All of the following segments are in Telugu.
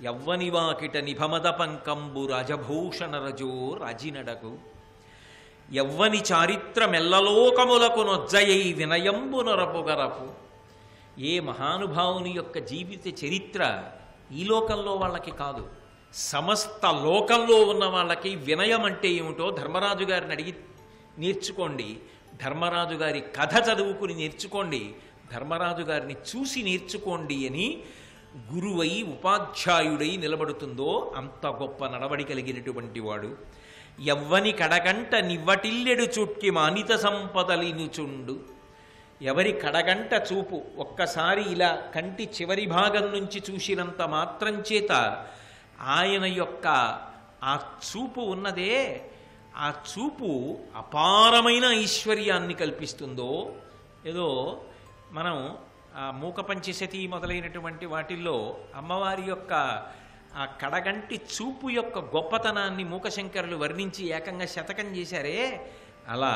యవ్వని వాకిట నిభమద పంకంబు రాజభూషణ రజో రాజినడకు యవ్వని చారిత్ర మెల్లలోకములకు నొజ్జయై వినయంబు నొరపుగరపు ఏ మహానుభావుని యొక్క జీవిత చరిత్ర ఈ లోకంలో వాళ్ళకి కాదు సమస్త లోకంలో ఉన్న వాళ్ళకి వినయం అంటే ఏమిటో ధర్మరాజు గారిని అడిగి నేర్చుకోండి ధర్మరాజు గారి కథ చదువుకుని నేర్చుకోండి ధర్మరాజు గారిని చూసి నేర్చుకోండి అని గురువై ఉపాధ్యాయుడై నిలబడుతుందో అంత గొప్ప నడవడి కలిగినటువంటి వాడు ఎవ్వని కడగంట నివ్వటిల్లెడు చుట్కి మానిత సంపదలినుచుండు ఎవరి కడగంట చూపు ఒక్కసారి ఇలా కంటి చివరి భాగం నుంచి చూసినంత మాత్రం చేత ఆయన యొక్క ఆ చూపు ఉన్నదే ఆ చూపు అపారమైన ఐశ్వర్యాన్ని కల్పిస్తుందో ఏదో మనం ఆ మూక పంచశతి మొదలైనటువంటి వాటిల్లో అమ్మవారి యొక్క ఆ కడగంటి చూపు యొక్క గొప్పతనాన్ని మూకశంకరులు వర్ణించి ఏకంగా శతకం చేశారే అలా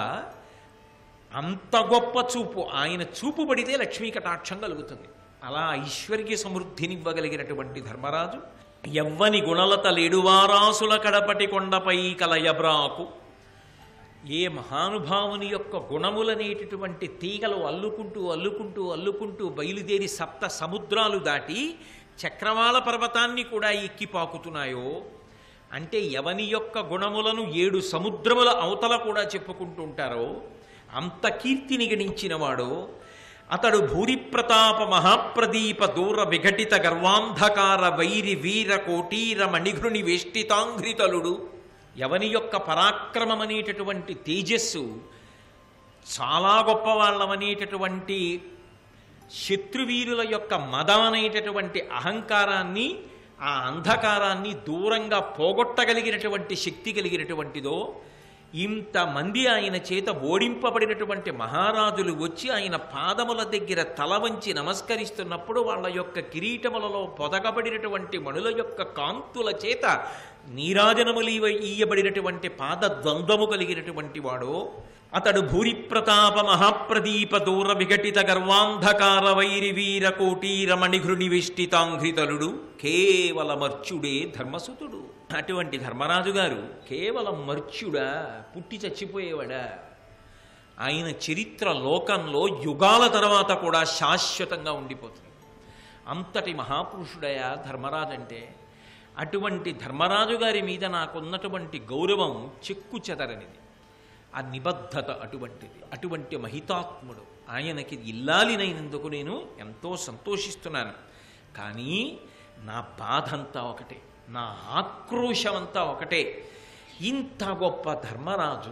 అంత గొప్ప చూపు ఆయన చూపు పడితే లక్ష్మీ కటాక్షం కలుగుతుంది అలా ఐశ్వర్య సమృద్ధినివ్వగలిగినటువంటి ధర్మరాజు ఎవ్వని గుణలత లేడువారాసుల కడపటి కొండపై కలయబ్రాకు ఏ మహానుభావుని యొక్క గుణములనేటటువంటి తీగలు అల్లుకుంటూ అల్లుకుంటూ అల్లుకుంటూ బయలుదేరి సప్త సముద్రాలు దాటి చక్రవాళ పర్వతాన్ని కూడా ఎక్కి పాకుతున్నాయో అంటే ఎవని యొక్క గుణములను ఏడు సముద్రముల అవతల కూడా చెప్పుకుంటూ ఉంటారో అంత కీర్తిని గణించినవాడో అతడు భూరిప్రతాప మహాప్రదీప దూర విఘటిత గర్వాంధకార వైరి వీర కోటీర మణిఘృణి వేష్టితాంఘ్రితలుడు ఎవని యొక్క పరాక్రమమనేటటువంటి తేజస్సు చాలా గొప్పవాళ్ళమనేటటువంటి శత్రువీరుల యొక్క మదం అనేటటువంటి అహంకారాన్ని ఆ అంధకారాన్ని దూరంగా పోగొట్టగలిగినటువంటి శక్తి కలిగినటువంటిదో ఇంతమంది ఆయన చేత ఓడింపబడినటువంటి మహారాజులు వచ్చి ఆయన పాదముల దగ్గర తల వంచి నమస్కరిస్తున్నప్పుడు వాళ్ళ యొక్క కిరీటములలో పొదగబడినటువంటి మణుల యొక్క కాంతుల చేత నీరాజనములు ఈయబడినటువంటి పాద ద్వంద్వము కలిగినటువంటి వాడు అతడు భూరిప్రతాప మహాప్రదీప దూర విఘటిత గర్వాంధకార వైరి వీర కోటీర మణిఘృణి విష్టితాంఘ్రితలుడు కేవల మర్చుడే ధర్మసుతుడు అటువంటి ధర్మరాజు గారు కేవలం మర్చ్యుడా పుట్టి చచ్చిపోయేవాడా ఆయన చరిత్ర లోకంలో యుగాల తర్వాత కూడా శాశ్వతంగా ఉండిపోతుంది అంతటి మహాపురుషుడయా ధర్మరాజు అంటే అటువంటి ధర్మరాజు గారి మీద నాకున్నటువంటి గౌరవం చెక్కు చెదరనిది ఆ నిబద్ధత అటువంటిది అటువంటి మహితాత్ముడు ఆయనకి ఇల్లాలినైనందుకు నేను ఎంతో సంతోషిస్తున్నాను కానీ నా బాధ అంతా ఒకటే నా ఆక్రోశం అంతా ఒకటే ఇంత గొప్ప ధర్మరాజు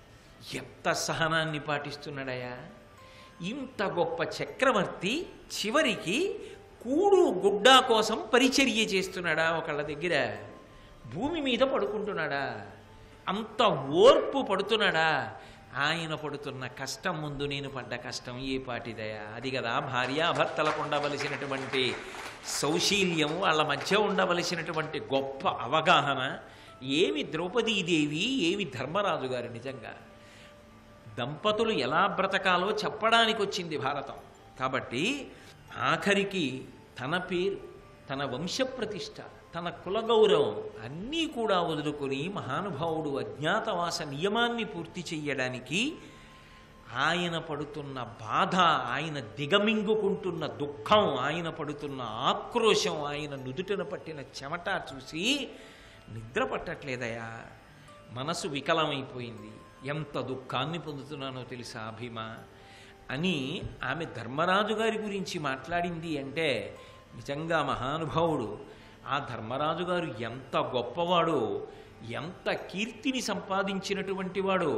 ఎంత సహనాన్ని పాటిస్తున్నాడయా ఇంత గొప్ప చక్రవర్తి చివరికి కూడు గుడ్డ కోసం పరిచర్య చేస్తున్నాడా ఒకళ్ళ దగ్గర భూమి మీద పడుకుంటున్నాడా అంత ఓర్పు పడుతున్నాడా ఆయన పడుతున్న కష్టం ముందు నేను పడ్డ కష్టం ఏ పాటిదయా అది కదా భార్యాభర్తలకు ఉండవలసినటువంటి సౌశీల్యం వాళ్ళ మధ్య ఉండవలసినటువంటి గొప్ప అవగాహన ఏమి ద్రౌపదీదేవి ఏమి ధర్మరాజు గారు నిజంగా దంపతులు ఎలా బ్రతకాలో చెప్పడానికి వచ్చింది భారతం కాబట్టి ఆఖరికి తన పేరు తన వంశప్రతిష్ఠ తన కులగౌరవం అన్నీ కూడా వదులుకొని మహానుభావుడు అజ్ఞాతవాస నియమాన్ని పూర్తి చెయ్యడానికి ఆయన పడుతున్న బాధ ఆయన దిగమింగుకుంటున్న దుఃఖం ఆయన పడుతున్న ఆక్రోశం ఆయన నుదుటిన పట్టిన చెమట చూసి నిద్ర పట్టట్లేదయా మనసు వికలమైపోయింది ఎంత దుఃఖాన్ని పొందుతున్నానో తెలుసా భీమ అని ఆమె ధర్మరాజు గారి గురించి మాట్లాడింది అంటే నిజంగా మహానుభావుడు ఆ ధర్మరాజు గారు ఎంత గొప్పవాడో ఎంత కీర్తిని సంపాదించినటువంటి వాడో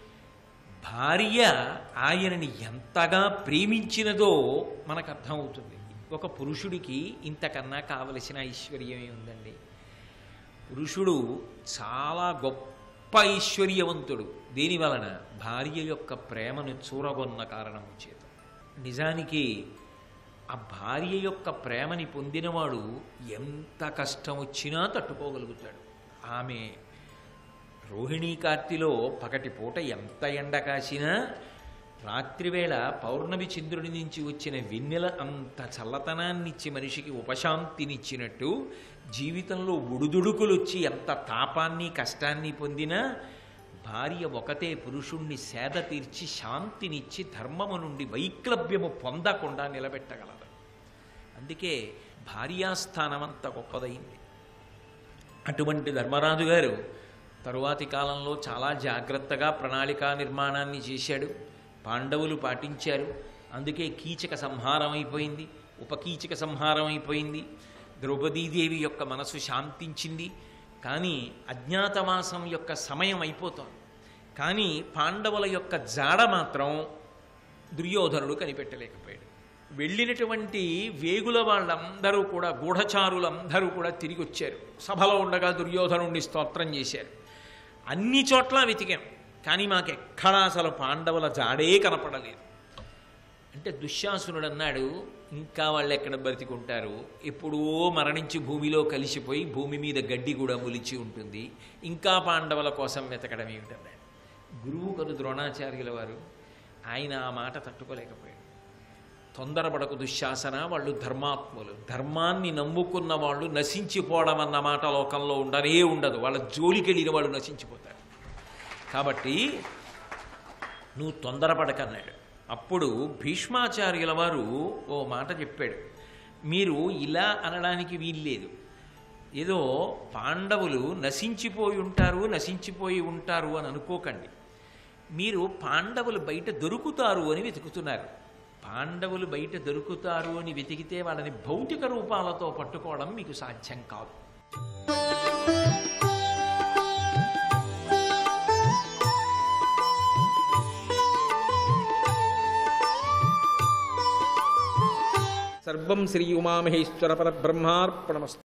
భార్య ఆయనని ఎంతగా ప్రేమించినదో మనకు అర్థమవుతుంది ఒక పురుషుడికి ఇంతకన్నా కావలసిన ఐశ్వర్యమే ఉందండి పురుషుడు చాలా గొప్ప ఐశ్వర్యవంతుడు దేని వలన భార్య యొక్క ప్రేమను చూరగొన్న కారణం చేత నిజానికి ఆ భార్య యొక్క ప్రేమని పొందినవాడు ఎంత కష్టం వచ్చినా తట్టుకోగలుగుతాడు ఆమె రోహిణీ కార్తిలో పగటి పూట ఎంత ఎండ కాసినా రాత్రివేళ పౌర్ణమి చంద్రుడి నుంచి వచ్చిన వెన్నెల అంత చల్లతనాన్నిచ్చి మనిషికి ఉపశాంతినిచ్చినట్టు జీవితంలో ఉడుదుడుకులు వచ్చి ఎంత తాపాన్ని కష్టాన్ని పొందినా భార్య ఒకతే పురుషుణ్ణి సేద తీర్చి శాంతినిచ్చి ధర్మము నుండి వైక్లభ్యము పొందకుండా నిలబెట్టగలదు అందుకే భార్యాస్థానం అంత గొప్పదైంది అటువంటి ధర్మరాజు గారు తరువాతి కాలంలో చాలా జాగ్రత్తగా ప్రణాళికా నిర్మాణాన్ని చేశాడు పాండవులు పాటించారు అందుకే కీచక సంహారం అయిపోయింది ఉపకీచక సంహారం అయిపోయింది ద్రౌపదీదేవి యొక్క మనసు శాంతించింది కానీ అజ్ఞాతవాసం యొక్క సమయం అయిపోతోంది కానీ పాండవుల యొక్క జాడ మాత్రం దుర్యోధనుడు కనిపెట్టలేకపోయాడు వెళ్ళినటువంటి వేగుల వాళ్ళందరూ కూడా గూఢచారులందరూ కూడా తిరిగి వచ్చారు సభలో ఉండగా దుర్యోధనుడిని స్తోత్రం చేశారు అన్ని చోట్ల వెతికాం కానీ మాకెక్కడా అసలు పాండవుల జాడే కనపడలేదు అంటే దుశ్శాసనుడు అన్నాడు ఇంకా వాళ్ళు ఎక్కడ బ్రతికుంటారు ఎప్పుడో మరణించి భూమిలో కలిసిపోయి భూమి మీద గడ్డి కూడా ములిచి ఉంటుంది ఇంకా పాండవుల కోసం వెతకడం ఏమిటన్నాడు గురువు కను ద్రోణాచార్యుల వారు ఆయన ఆ మాట తట్టుకోలేకపోయాడు తొందరపడకు దుశ్శాసన వాళ్ళు ధర్మాత్ములు ధర్మాన్ని నమ్ముకున్న వాళ్ళు నశించిపోవడం అన్న మాట లోకంలో ఉండనే ఉండదు వాళ్ళ జోలికెళ్ళిన వాళ్ళు నశించిపోతారు కాబట్టి నువ్వు తొందరపడకన్నాడు అప్పుడు భీష్మాచార్యుల వారు ఓ మాట చెప్పాడు మీరు ఇలా అనడానికి వీల్లేదు ఏదో పాండవులు నశించిపోయి ఉంటారు నశించిపోయి ఉంటారు అని అనుకోకండి మీరు పాండవులు బయట దొరుకుతారు అని వెతుకుతున్నారు పాండవులు బయట దొరుకుతారు అని వెతికితే వాళ్ళని భౌతిక రూపాలతో పట్టుకోవడం మీకు సాధ్యం కాదు సర్వం శ్రీ ఉమామహేశ్వర పరబ్రహ్మార్పణమస్తు